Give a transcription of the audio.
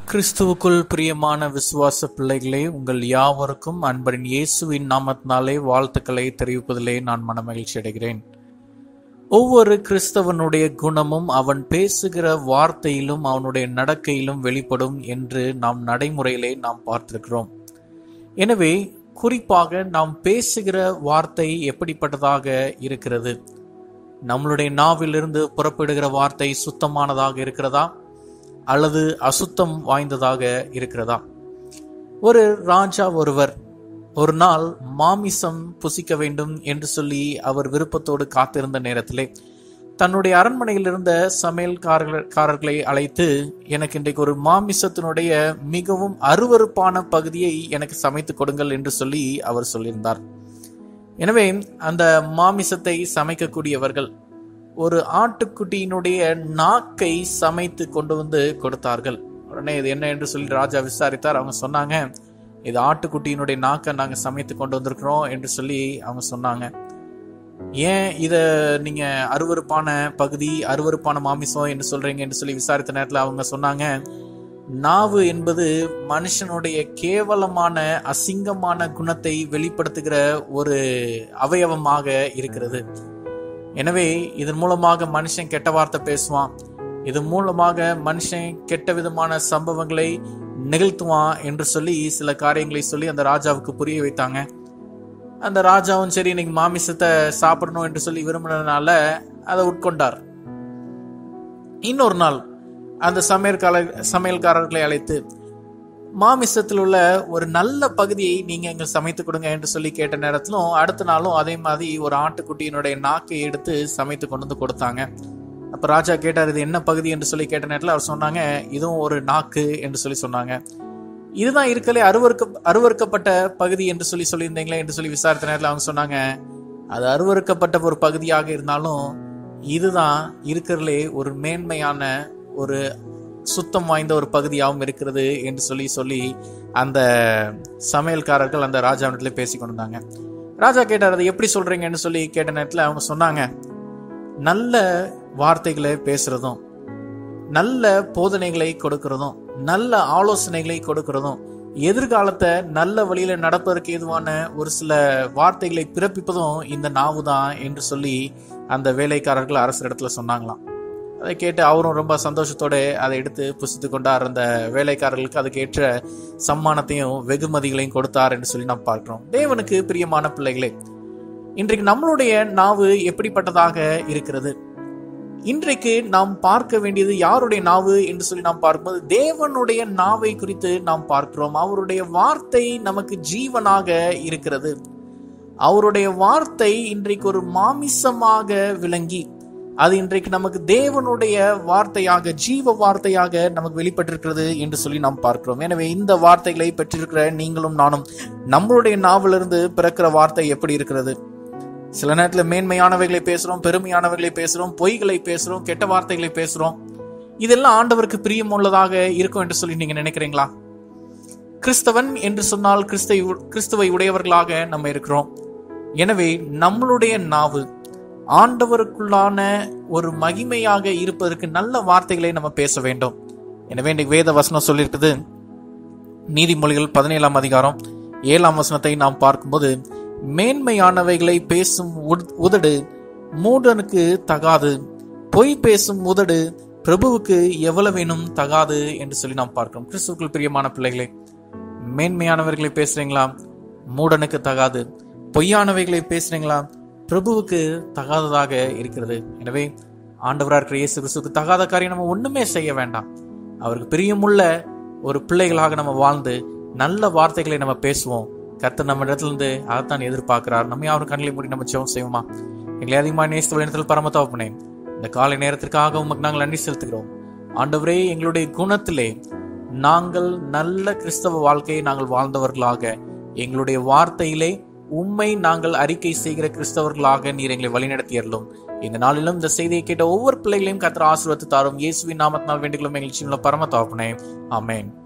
கிறிஸ்துவுக்குள் பிரியமான விசுவாச பிள்ளைகளே உங்கள் யாவருக்கும் அன்பரின் இயேசுவின் நாமத்தினாலே வாழ்த்துக்களை தெரிவிப்பதிலே நான் மனமகிழ்ச்சி அடைகிறேன் ஒவ்வொரு கிறிஸ்தவனுடைய குணமும் அவன் பேசுகிற வார்த்தையிலும் அவனுடைய நடக்கையிலும் வெளிப்படும் என்று நாம் நடைமுறையிலே நாம் பார்த்திருக்கிறோம் எனவே குறிப்பாக நாம் பேசுகிற வார்த்தை எப்படிப்பட்டதாக இருக்கிறது நம்மளுடைய நாவிலிருந்து புறப்படுகிற வார்த்தை சுத்தமானதாக இருக்கிறதா அல்லது அசுத்தம் வாய்ந்ததாக இருக்கிறதா ஒரு ராஜா ஒருவர் ஒரு நாள் மாமிசம் புசிக்க வேண்டும் என்று சொல்லி அவர் விருப்பத்தோடு காத்திருந்த நேரத்திலே தன்னுடைய அரண்மனையில் இருந்த சமையல்காரர்களை அழைத்து எனக்கு இன்றைக்கு ஒரு மாமிசத்தினுடைய மிகவும் அருவறுப்பான பகுதியை எனக்கு சமைத்து கொடுங்கள் என்று சொல்லி அவர் சொல்லியிருந்தார் எனவே அந்த மாமிசத்தை சமைக்கக்கூடியவர்கள் ஒரு ஆட்டுக்குட்டியினுடைய நாக்கை சமைத்து கொண்டு வந்து கொடுத்தார்கள் உடனே இது என்ன என்று சொல்லி ராஜா விசாரித்தார் அவங்க சொன்னாங்க இது ஆட்டுக்குட்டியினுடைய நாக்கை நாங்க சமைத்து கொண்டு வந்திருக்கிறோம் என்று சொல்லி அவங்க சொன்னாங்க ஏன் இத நீங்க அருவறுப்பான பகுதி அருவறுப்பான மாமிசம் என்று சொல்றீங்க என்று சொல்லி விசாரித்த நேரத்தில் அவங்க சொன்னாங்க நாவு என்பது மனுஷனுடைய கேவலமான அசிங்கமான குணத்தை வெளிப்படுத்துகிற ஒரு அவயவமாக இருக்கிறது எனவே இதன் மூலமாக மனுஷன் கெட்ட வார்த்தை பேசுவான் இதன் மூலமாக மனுஷன் கெட்ட விதமான சம்பவங்களை நிகழ்த்துவான் என்று சொல்லி சில காரியங்களை சொல்லி அந்த ராஜாவுக்கு புரிய வைத்தாங்க அந்த ராஜாவும் சரி இன்னைக்கு மாமிசத்தை சாப்பிடணும் என்று சொல்லி விரும்பினதுனால அதை உட்கொண்டார் இன்னொரு நாள் அந்த சமையல்காரர் சமையல்காரர்களை அழைத்து மாமிசத்தில் உள்ள ஒரு நல்ல பகுதியை நீங்க எங்க சமைத்து கொடுங்க என்று சொல்லி கேட்ட நேரத்திலும் அடுத்த நாளும் அதே மாதிரி ஒரு ஆட்டுக்குட்டியினுடைய நாக்கை எடுத்து சமைத்து கொண்டு வந்து கொடுத்தாங்க அப்ப ராஜா கேட்டார் இது என்ன பகுதி என்று சொல்லி கேட்ட நேரத்தில் அவர் சொன்னாங்க இதுவும் ஒரு நாக்கு என்று சொல்லி சொன்னாங்க இதுதான் இருக்கலே அருவறுக்க அருவறுக்கப்பட்ட பகுதி என்று சொல்லி சொல்லியிருந்தீங்களே என்று சொல்லி விசாரித்த நேரத்தில் அவங்க சொன்னாங்க அது அருவறுக்கப்பட்ட ஒரு பகுதியாக இருந்தாலும் இதுதான் இருக்கிறதுலே ஒரு மேன்மையான ஒரு சுத்தம் வாய்ந்த ஒரு பகுதியாகவும் இருக்கிறது என்று சொல்லி சொல்லி அந்த சமையல்காரர்கள் அந்த ராஜாவிடத்துல பேசி கொண்டிருந்தாங்க ராஜா கேட்டார் அதை எப்படி சொல்றீங்கன்னு சொல்லி கேட்ட நேரத்தில் அவங்க சொன்னாங்க நல்ல வார்த்தைகளை பேசுறதும் நல்ல போதனைகளை கொடுக்கறதும் நல்ல ஆலோசனைகளை கொடுக்கறதும் எதிர்காலத்தை நல்ல வழியில நடப்பதற்கு ஏதுவான ஒரு சில வார்த்தைகளை பிறப்பிப்பதும் இந்த நாவு தான் என்று சொல்லி அந்த வேலைக்காரர்கள் அரசு இடத்துல சொன்னாங்களாம் அதை கேட்டு அவரும் ரொம்ப சந்தோஷத்தோட அதை எடுத்து புசித்து கொண்டார் அந்த வேலைக்காரர்களுக்கு அதுக்கு ஏற்ற சம்மானத்தையும் வெகுமதிகளையும் கொடுத்தார் என்று சொல்லி நாம் பார்க்கிறோம் தேவனுக்கு பிரியமான பிள்ளைகளே இன்றைக்கு நம்மளுடைய நாவு எப்படிப்பட்டதாக இருக்கிறது இன்றைக்கு நாம் பார்க்க வேண்டியது யாருடைய நாவு என்று சொல்லி நாம் பார்க்கும்போது தேவனுடைய நாவை குறித்து நாம் பார்க்கிறோம் அவருடைய வார்த்தை நமக்கு ஜீவனாக இருக்கிறது அவருடைய வார்த்தை இன்றைக்கு ஒரு மாமிசமாக விளங்கி அது இன்றைக்கு நமக்கு தேவனுடைய வார்த்தையாக ஜீவ வார்த்தையாக நமக்கு வெளிப்பட்டிருக்கிறது என்று சொல்லி நாம் பார்க்கிறோம் எனவே இந்த வார்த்தைகளை பெற்றிருக்கிற நீங்களும் நானும் நம்மளுடைய நாவிலிருந்து பிறக்கிற வார்த்தை எப்படி இருக்கிறது சில நேரத்தில் மேன்மையானவைகளை பேசுறோம் பெருமையானவைகளை பேசுறோம் பொய்களை பேசுறோம் கெட்ட வார்த்தைகளை பேசுறோம் இதெல்லாம் ஆண்டவருக்கு பிரியமுள்ளதாக இருக்கும் என்று சொல்லி நீங்க நினைக்கிறீங்களா கிறிஸ்தவன் என்று சொன்னால் கிறிஸ்தை கிறிஸ்துவை உடையவர்களாக நம்ம இருக்கிறோம் எனவே நம்மளுடைய நாவு ஆண்டவருக்குள்ளான ஒரு மகிமையாக இருப்பதற்கு நல்ல வார்த்தைகளை நம்ம பேச வேண்டும் எனவே இன்னைக்கு வேத வசனம் சொல்லியிருக்குது நீதிமொழிகள் பதினேழாம் அதிகாரம் ஏழாம் வசனத்தை நாம் பார்க்கும்போது மேன்மையானவைகளை பேசும் உதடு மூடனுக்கு தகாது பொய் பேசும் உதடு பிரபுவுக்கு எவ்வளவேனும் தகாது என்று சொல்லி நாம் பார்க்கிறோம் கிறிஸ்துக்குள் பிரியமான பிள்ளைகளே மேன்மையானவர்களை பேசுறீங்களா மூடனுக்கு தகாது பொய்யானவைகளை பேசுறீங்களா பிரபுவுக்கு தகாததாக இருக்கிறது எனவே ஆண்டவராக இருக்கிற இயேசு கிறிஸ்துக்கு தகாத காரியம் நம்ம ஒண்ணுமே செய்ய வேண்டாம் அவருக்கு பிரியமுள்ள ஒரு பிள்ளைகளாக நம்ம வாழ்ந்து நல்ல வார்த்தைகளை நம்ம பேசுவோம் கர்த்தர் நம்ம இடத்துல இருந்து அதைத்தான் எதிர்பார்க்கிறார் நம்ம யாரும் கண்களை மூடி நம்ம ஜெபம் செய்வோமா எங்களை அதிகமாக நேசத்தில் இடத்தில் பரமத்தாவப்பனே இந்த காலை நேரத்திற்காக உமக்கு நாங்கள் நன்றி செலுத்துகிறோம் ஆண்டவரே எங்களுடைய குணத்திலே நாங்கள் நல்ல கிறிஸ்தவ வாழ்க்கையை நாங்கள் வாழ்ந்தவர்களாக எங்களுடைய வார்த்தையிலே உண்மை நாங்கள் அறிக்கை செய்கிற கிறிஸ்தவர்களாக நீர் எங்களை வழிநடத்தியறலும் இந்த நாளிலும் இந்த செய்தியை கேட்ட ஒவ்வொரு பிள்ளைகளையும் கத்திர ஆசீர்வத்து தாரும் இயேசுவின் நாமத்தினால் வேண்டுகளும் எங்கள் பரம தாப்பனே ஆமேன்